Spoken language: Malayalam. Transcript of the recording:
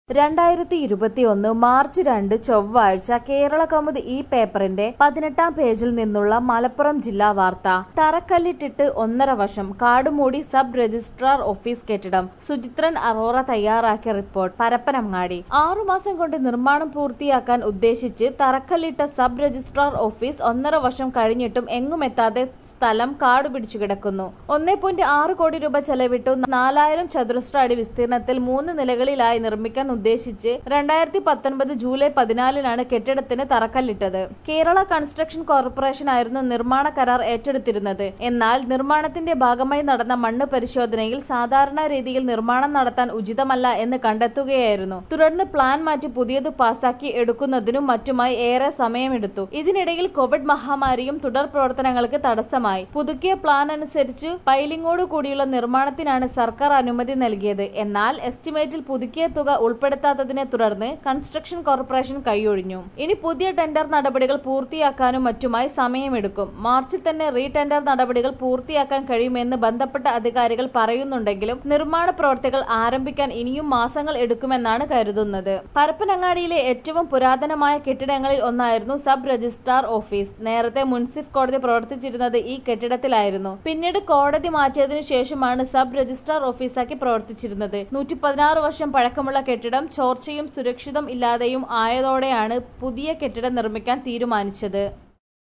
രണ്ടായിരത്തി ഇരുപത്തിയൊന്ന് മാർച്ച് രണ്ട് ചൊവ്വാഴ്ച കേരള കൗമുദി ഈ പേപ്പറിന്റെ പതിനെട്ടാം പേജിൽ നിന്നുള്ള മലപ്പുറം ജില്ലാ വാർത്ത തറക്കല്ലിട്ടിട്ട് ഒന്നര വർഷം കാടുമൂടി സബ് രജിസ്ട്രാർ ഓഫീസ് കെട്ടിടം സുചിത്രൻ അറോറ തയ്യാറാക്കിയ റിപ്പോർട്ട് പരപ്പനങ്ങാടി ആറുമാസം കൊണ്ട് നിർമ്മാണം പൂർത്തിയാക്കാൻ ഉദ്ദേശിച്ച് തറക്കല്ലിട്ട സബ് രജിസ്ട്രാർ ഓഫീസ് ഒന്നര വർഷം കഴിഞ്ഞിട്ടും എങ്ങുമെത്താതെ സ്ഥലം കാടു പിടിച്ചു കിടക്കുന്നു ഒന്നേ പോയിന്റ് ആറ് കോടി രൂപ ചെലവിട്ടു നാലായിരം ചതുരശ്ര അടി വിസ്തീർണത്തിൽ മൂന്ന് നിലകളിലായി നിർമ്മിക്കാൻ ഉദ്ദേശിച്ച് രണ്ടായിരത്തി പത്തൊൻപത് ജൂലൈ പതിനാലിനാണ് കെട്ടിടത്തിന് തറക്കല്ലിട്ടത് കേരള കൺസ്ട്രക്ഷൻ കോർപ്പറേഷൻ ആയിരുന്നു നിർമ്മാണ കരാർ ഏറ്റെടുത്തിരുന്നത് എന്നാൽ നിർമ്മാണത്തിന്റെ ഭാഗമായി നടന്ന മണ്ണ് പരിശോധനയിൽ സാധാരണ രീതിയിൽ നിർമ്മാണം നടത്താൻ ഉചിതമല്ല എന്ന് കണ്ടെത്തുകയായിരുന്നു തുടർന്ന് പ്ലാൻ മാറ്റി പുതിയത് പാസാക്കി എടുക്കുന്നതിനും മറ്റുമായി ഏറെ സമയമെടുത്തു ഇതിനിടയിൽ കോവിഡ് മഹാമാരിയും തുടർ പ്രവർത്തനങ്ങൾക്ക് തടസ്സമായി പുതുക്കിയ പ്ലാൻ അനുസരിച്ച് പൈലിങ്ങോട് കൂടിയുള്ള നിർമ്മാണത്തിനാണ് സർക്കാർ അനുമതി നൽകിയത് എന്നാൽ എസ്റ്റിമേറ്റിൽ പുതുക്കിയ തുക ഉൾപ്പെടുത്താത്തതിനെ തുടർന്ന് കൺസ്ട്രക്ഷൻ കോർപ്പറേഷൻ കൈയൊഴിഞ്ഞു ഇനി പുതിയ ടെൻഡർ നടപടികൾ പൂർത്തിയാക്കാനും മറ്റുമായി സമയമെടുക്കും മാർച്ചിൽ തന്നെ റീ ടെൻഡർ നടപടികൾ പൂർത്തിയാക്കാൻ കഴിയുമെന്ന് ബന്ധപ്പെട്ട അധികാരികൾ പറയുന്നുണ്ടെങ്കിലും നിർമ്മാണ പ്രവർത്തികൾ ആരംഭിക്കാൻ ഇനിയും മാസങ്ങൾ എടുക്കുമെന്നാണ് കരുതുന്നത് പരപ്പനങ്ങാടിയിലെ ഏറ്റവും പുരാതനമായ കെട്ടിടങ്ങളിൽ ഒന്നായിരുന്നു സബ് രജിസ്ട്രാർ ഓഫീസ് നേരത്തെ മുൻസിഫ് കോടതി പ്രവർത്തിച്ചിരുന്നത് ഈ കെട്ടിടത്തിലായിരുന്നു പിന്നീട് കോടതി മാറ്റിയതിനു ശേഷമാണ് സബ് രജിസ്ട്രാർ ഓഫീസാക്കി പ്രവർത്തിച്ചിരുന്നത് നൂറ്റി പതിനാറ് വർഷം പഴക്കമുള്ള കെട്ടിടം ചോർച്ചയും സുരക്ഷിതം ഇല്ലാതെയും ആയതോടെയാണ് പുതിയ കെട്ടിടം നിർമ്മിക്കാൻ തീരുമാനിച്ചത്